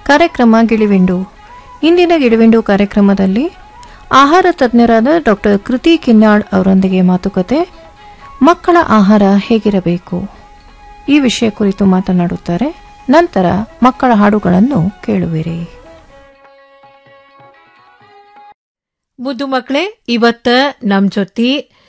ಕಾರ್ಯಕ್ರಮ ಗಿಳಿವಿಂಡು ಇಂದಿನ ಗಿಳಿವಿಂಡು ಕಾರ್ಯಕ್ರಮದಲ್ಲಿ ಆಹಾರ ತಜ್ಞರಾದ ಡಾಕ್ಟರ್ ಕೃತಿ ಕಿನ್ನಾಳ್ ಅವರೊಂದಿಗೆ ಮಾತುಕತೆ ಮಕ್ಕಳ ಆಹಾರ ಹೇಗಿರಬೇಕು ಈ ವಿಷಯ ಕುರಿತು ಮಾತನಾಡುತ್ತಾರೆ ನಂತರ ಮಕ್ಕಳ ಹಾಡುಗಳನ್ನು ಕೇಳುವಿರಿ ಮುದ್ದು ಮಕ್ಕಳೇ ಇವತ್ತ ನಮ್ ಜೊತೆ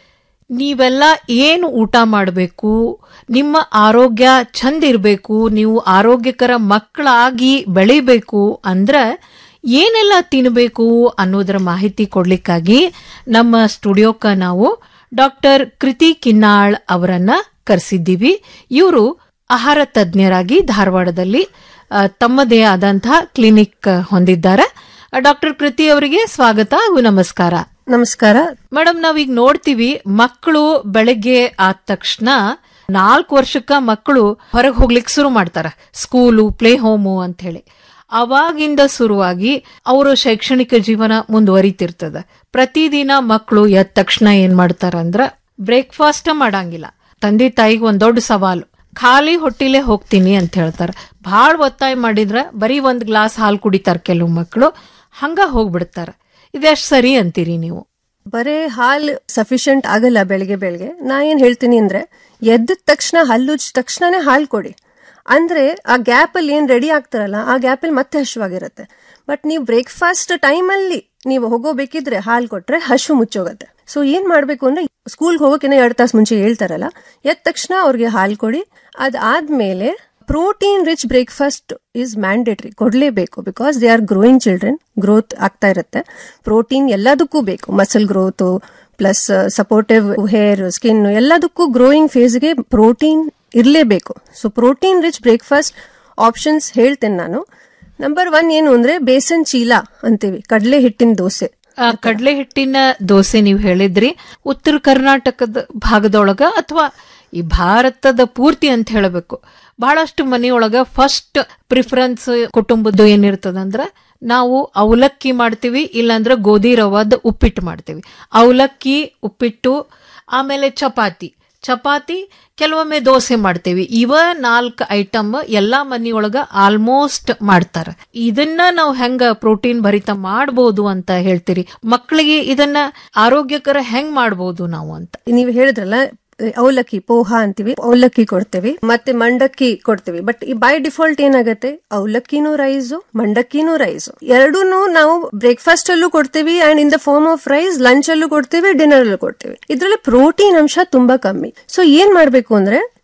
ನೀವೆಲ್ಲ ಏನು ಊಟ ಮಾಡಬೇಕು ನಿಮ್ಮ ಆರೋಗ್ಯ ಚಂದ ಇರಬೇಕು ನೀವು ಆರೋಗ್ಯಕರ ಮಕ್ಕಳಾಗಿ ಬೆಳಿಬೇಕು ಅಂದ್ರ ಏನೆಲ್ಲ ತಿನ್ನಬೇಕು ಅನ್ನೋದರ ಮಾಹಿತಿ ಕೊಡ್ಲಿಕ್ಕಾಗಿ ನಮ್ಮ ಸ್ಟುಡಿಯೋಕ್ಕ ನಾವು ಡಾಕ್ಟರ್ ಕೃತಿ ಕಿನ್ನಾಳ್ ಅವರನ್ನ ಕರೆಸಿದ್ದೀವಿ ಇವರು ಆಹಾರ ತಜ್ಞರಾಗಿ ಧಾರವಾಡದಲ್ಲಿ ಆ, ತಮ್ಮದೇ ಆದಂತಹ ಕ್ಲಿನಿಕ್ ಹೊಂದಿದ್ದಾರೆ ಡಾಕ್ಟರ್ ಕೃತಿ ಅವರಿಗೆ ಸ್ವಾಗತ ಹಾಗೂ ನಮಸ್ಕಾರ ನಮಸ್ಕಾರ ಮೇಡಮ್ ನಾವೀಗ ನೋಡ್ತೀವಿ ಮಕ್ಕಳು ಬೆಳಗ್ಗೆ ಆದ ತಕ್ಷಣ ನಾಲ್ಕು ವರ್ಷಕ್ಕ ಮಕ್ಕಳು ಹೊರಗೆ ಹೋಗ್ಲಿಕ್ಕೆ ಶುರು ಮಾಡ್ತಾರ ಸ್ಕೂಲು ಪ್ಲೇ ಹೋಮು ಅಂತ ಹೇಳಿ ಅವಾಗಿಂದ ಶುರುವಾಗಿ ಅವರ ಶೈಕ್ಷಣಿಕ ಜೀವನ ಮುಂದುವರಿತಿರ್ತದ ಪ್ರತಿದಿನ ಮಕ್ಕಳು ಎದ್ದ ತಕ್ಷಣ ಏನ್ ಮಾಡ್ತಾರ ಅಂದ್ರ ಬ್ರೇಕ್ಫಾಸ್ಟ್ ಮಾಡಂಗಿಲ್ಲ ತಂದೆ ತಾಯಿಗೆ ಒಂದ್ ದೊಡ್ಡ ಸವಾಲು ಖಾಲಿ ಹೊಟ್ಟಿಲೆ ಹೋಗ್ತೀನಿ ಅಂತ ಹೇಳ್ತಾರ ಭಾಳ ಒತ್ತಾಯ ಮಾಡಿದ್ರ ಬರೀ ಒಂದ್ ಗ್ಲಾಸ್ ಹಾಲು ಕುಡಿತಾರ ಕೆಲವು ಮಕ್ಕಳು ಹಂಗ ಹೋಗ್ಬಿಡ್ತಾರ ಇದೆಷ್ಟ್ ಸರಿ ಅಂತೀರಿ ನೀವು ಬರೇ ಹಾಲ್ ಸಫಿಶಿಯಂಟ್ ಆಗಲ್ಲ ಬೆಳಿಗ್ಗೆ ಬೆಳಿಗ್ಗೆ ನಾ ಏನ್ ಹೇಳ್ತೀನಿ ಅಂದ್ರೆ ಎದ್ದ ತಕ್ಷಣ ಹಲ್ಲುಜ್ ತಕ್ಷಣನೇ ಹಾಲ್ ಕೊಡಿ ಅಂದ್ರೆ ಆ ಗ್ಯಾಪ್ ಅಲ್ಲಿ ಏನ್ ರೆಡಿ ಆಗ್ತಾರಲ್ಲ ಆ ಗ್ಯಾಪ್ ಅಲ್ಲಿ ಮತ್ತೆ ಹಶುವಾಗಿರುತ್ತೆ ಬಟ್ ನೀವು ಬ್ರೇಕ್ಫಾಸ್ಟ್ ಟೈಮ್ ಅಲ್ಲಿ ನೀವು ಹೋಗೋಬೇಕಿದ್ರೆ ಹಾಲ್ ಕೊಟ್ರೆ ಹಶು ಮುಚ್ಚೋಗತ್ತೆ ಸೊ ಏನ್ ಮಾಡ್ಬೇಕು ಅಂದ್ರೆ ಸ್ಕೂಲ್ಗೆ ಹೋಗೋಕಿನ್ನ ಎರಡ್ ತಾಸು ಮುಂಚೆ ಹೇಳ್ತಾರಲ್ಲ ಎದ್ದ ತಕ್ಷಣ ಅವ್ರಿಗೆ ಹಾಲ್ ಕೊಡಿ ಅದಾದ್ಮೇಲೆ protein rich breakfast is mandatory ಕೊಡ್ಲೇಬೇಕು because they are growing children growth ಆಗ್ತಾ ಇರುತ್ತೆ ಪ್ರೋಟೀನ್ ಎಲ್ಲದಕ್ಕೂ ಬೇಕು muscle growth plus supportive hair skin ಎಲ್ಲದಕ್ಕೂ ಗ್ರೋಯಿಂಗ್ ಫೇಸ್ಗೆ ಪ್ರೋಟೀನ್ ಇರಲೇಬೇಕು so protein rich breakfast options ಹೇಳ್ತೇನೆ ನಾನು ನಂಬರ್ ಒನ್ ಏನು ಅಂದ್ರೆ ಬೇಸನ್ ಚೀಲ ಅಂತೀವಿ ಕಡಲೆ ಹಿಟ್ಟಿನ ದೋಸೆ ಆ ಕಡಲೆ ಹಿಟ್ಟಿನ ದೋಸೆ ನೀವು ಹೇಳಿದ್ರಿ ಉತ್ತರ ಕರ್ನಾಟಕದ ಭಾಗದೊಳಗ ಅಥವಾ ಈ ಭಾರತದ ಪೂರ್ತಿ ಅಂತ ಹೇಳಬೇಕು ಬಹಳಷ್ಟು ಮನೆಯೊಳಗ ಫಸ್ಟ್ ಪ್ರಿಫರೆನ್ಸ್ ಕುಟುಂಬದ್ದು ಏನಿರ್ತದಂದ್ರ ನಾವು ಅವಲಕ್ಕಿ ಮಾಡ್ತೀವಿ ಇಲ್ಲಾಂದ್ರೆ ಗೋಧಿ ರವಾದ ಉಪ್ಪಿಟ್ಟು ಮಾಡ್ತೀವಿ ಅವಲಕ್ಕಿ ಉಪ್ಪಿಟ್ಟು ಆಮೇಲೆ ಚಪಾತಿ ಚಪಾತಿ ಕೆಲವೊಮ್ಮೆ ದೋಸೆ ಮಾಡ್ತೇವಿ ಇವ ನಾಲ್ಕು ಐಟಮ್ ಎಲ್ಲಾ ಮನೆಯೊಳಗ ಆಲ್ಮೋಸ್ಟ್ ಮಾಡ್ತಾರ ಇದನ್ನ ನಾವು ಹೆಂಗ ಪ್ರೋಟೀನ್ ಭರಿತ ಮಾಡ್ಬೋದು ಅಂತ ಹೇಳ್ತೀರಿ ಮಕ್ಕಳಿಗೆ ಇದನ್ನ ಆರೋಗ್ಯಕರ ಹೆಂಗ್ ಮಾಡ್ಬೋದು ನಾವು ಅಂತ ನೀವು ಹೇಳಿದ್ರಲ್ಲ ಅವಲಕ್ಕಿ ಪೋಹ ಅಂತೀವಿ ಅವಲಕ್ಕಿ ಕೊಡ್ತೇವೆ ಮತ್ತೆ ಮಂಡಕ್ಕಿ ಕೊಡ್ತೇವೆ ಬಟ್ ಈ ಬೈ ಡಿಫಾಲ್ಟ್ ಏನಾಗತ್ತೆ ಅವಲಕ್ಕಿನೂ ರೈಸು ಮಂಡಕ್ಕಿನೂ ರೈಸು ಎರಡೂನು ನಾವು ಬ್ರೇಕ್ಫಾಸ್ಟ್ ಅಲ್ಲೂ ಕೊಡ್ತೇವೆ and in the form of rice lunch ಅಲ್ಲೂ ಕೊಡ್ತೇವೆ ಡಿನ್ನರ್ ಅಲ್ಲೂ ಕೊಡ್ತೇವೆ ಇದ್ರಲ್ಲಿ ಪ್ರೋಟೀನ್ ಅಂಶ ತುಂಬಾ ಕಮ್ಮಿ ಸೊ ಏನ್ ಮಾಡ್ಬೇಕು ಅಂದ್ರೆ